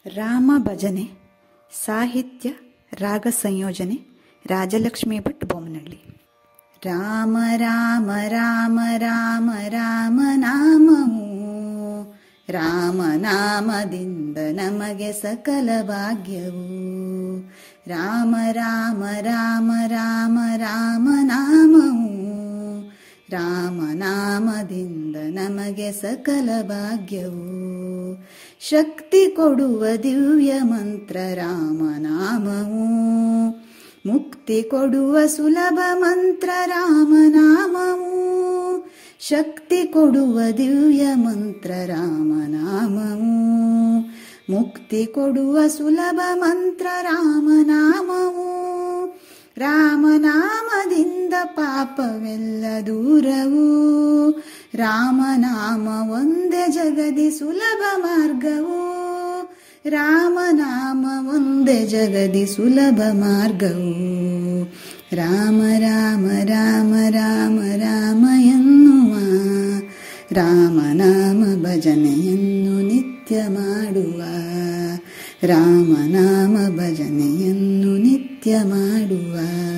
ರಾಮ ಭಜನೆ ಸಾಹಿತ್ಯ ರಾಗ ಸಂಯೋಜನೆ ರಾಜಲಕ್ಷ್ಮಿ ಭಟ್ ಬೊಮ್ಮನಹಳ್ಳಿ ರಾಮ ರಾಮ ರಾಮ ರಾಮ ರಾಮ ನಾಮವು ರಾಮ ನಾಮದಿಂದ ನಮಗೆ ಸಕಲ ಭಾಗ್ಯವು ರಾಮ ರಾಮ ರಾಮ ರಾಮ ರಾಮ ನಾಮವು ರಾಮ ನಾಮದಿಂದ ನಮಗೆ ಸಕಲ ಭಾಗ್ಯವು ಶಕ್ತಿ ಕೊಡುವ ದಿವ್ಯ ಮಂತ್ರ ರಾಮನಾಮವು ಮುಕ್ತಿ ಕೊಡುವ ಸುಲಭ ಮಂತ್ರ ರಾಮನಾಮವು ಶಕ್ತಿ ಕೊಡುವ ದಿವ್ಯ ಮಂತ್ರ ರಾಮನಾಮವು ಮುಕ್ತಿ ಕೊಡುವ ಸುಲಭ ಮಂತ್ರ ರಾಮನಾಮವು ರಾಮನಾಮದಿಂದ ಪಾಪವೆಲ್ಲ ದೂರವು ರಾಮನಾಮ ಒಂದೇ ಜಗದಿ ಸುಲಭ ಮಾರ್ಗವು ರಾಮನಾಮ ಒಂದೇ ಜಗದಿ ಸುಲಭ ಮಾರ್ಗವು ರಾಮ ರಾಮ ರಾಮ ರಾಮ ರಾಮ ಎನ್ನುವ ರಾಮನಾಮ ಭಜನೆಯನ್ನು ನಿತ್ಯ ಮಾಡುವ ರಾಮನಾಮ ಭಜನೆಯನ್ನು ನಿತ್ಯ ಮಾಡುವ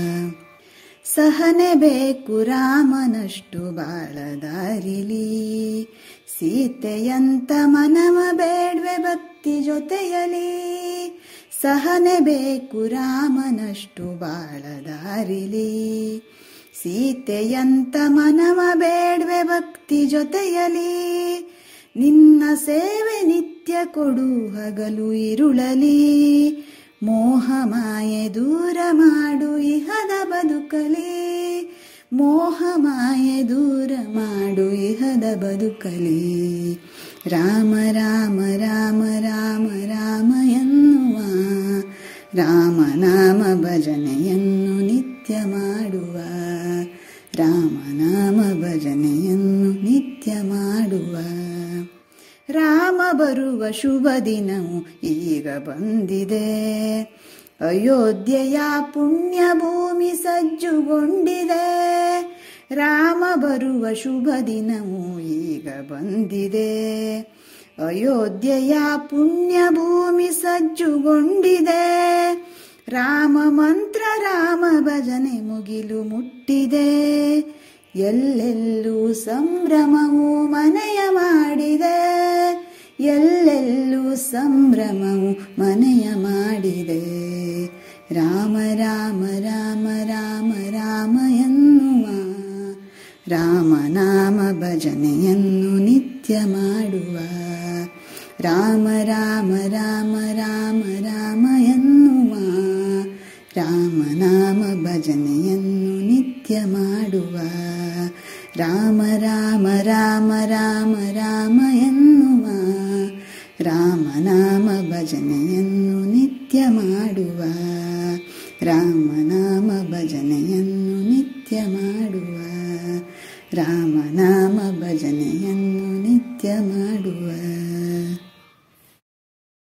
ಸಹನೆ ಬೇಕು ರಾಮನಷ್ಟು ಬಾಳದಾರಿಲಿ ಸೀತೆಯಂತ ಮನವ ಬೇಡ್ವೆ ಭಕ್ತಿ ಜೊತೆಯಲಿ ಸಹನೆ ಬೇಕು ರಾಮನಷ್ಟು ಬಾಳದಾರಿಲಿ ಸೀತೆಯಂತ ಮನವ ಬೇಡ್ವೆ ಭಕ್ತಿ ಜೊತೆಯಲಿ ನಿನ್ನ ಸೇವೆ ನಿತ್ಯ ಕೊಡು ಹಗಲು ಇರುಳಲಿ ಮೋಹ ಮಾಯೆ ದೂರ ಮಾಡು ಇಹದ ಬದುಕಲಿ ಮೋಹ ಮಾಯೆ ದೂರ ಮಾಡು ಇಹದ ಬದುಕಲಿ ರಾಮ ರಾಮ ರಾಮ ರಾಮ ರಾಮ ಎನ್ನುವ ರಾಮನಾಮ ಭಜನೆಯನ್ನು ನಿತ್ಯ ಮಾಡುವ ರಾಮನಾಮ ಭಜನೆಯನ್ನು ನಿತ್ಯ ಮಾಡುವ ರಾಮ ಬರುವ ಶುಭ ದಿನವು ಈಗ ಬಂದಿದೆ ಅಯೋಧ್ಯೆಯ ಪುಣ್ಯ ಭೂಮಿ ಸಜ್ಜುಗೊಂಡಿದೆ ರಾಮ ಬರುವ ಶುಭ ದಿನವು ಈಗ ಬಂದಿದೆ ಅಯೋಧ್ಯೆಯ ಪುಣ್ಯ ಭೂಮಿ ಸಜ್ಜುಗೊಂಡಿದೆ ರಾಮ ಮಂತ್ರ ರಾಮ ಭಜನೆ ಮುಗಿಲು ಮುಟ್ಟಿದೆ ಎಲ್ಲೆಲ್ಲೂ ಸಂಭ್ರಮವು ಮನೆಯ ಮಾಡಿದೆ ಎಲ್ಲೆಲ್ಲೂ ಸಂಭ್ರಮವು ಮನೆಯ ಮಾಡಿದೆ ರಾಮ ರಾಮ ರಾಮ ರಾಮ ರಾಮ ಎನ್ನುವ ರಾಮನಾಮ ಭಜನೆಯನ್ನು ನಿತ್ಯ ಮಾಡುವ ರಾಮ ರಾಮ ರಾಮ ರಾಮ ರಾಮ ಎನ್ನುವ ರಾಮನಾಮ ಭಜನೆಯನ್ನು ನಿತ್ಯ ಮಾಡುವ ರಾಮ ರಾಮ ರಾಮ ರಾಮ ರಾಮ ಎನ್ನುವ ರಾಮನಾಮ ಭಜನೆಯನ್ನು ನಿತ್ಯ ಮಾಡುವ ರಾಮನಾಮ ಭಜನೆಯನ್ನು ನಿತ್ಯ ಮಾಡುವ ರಾಮನಾಮ ಭಜನೆಯನ್ನು ನಿತ್ಯ ಮಾಡುವ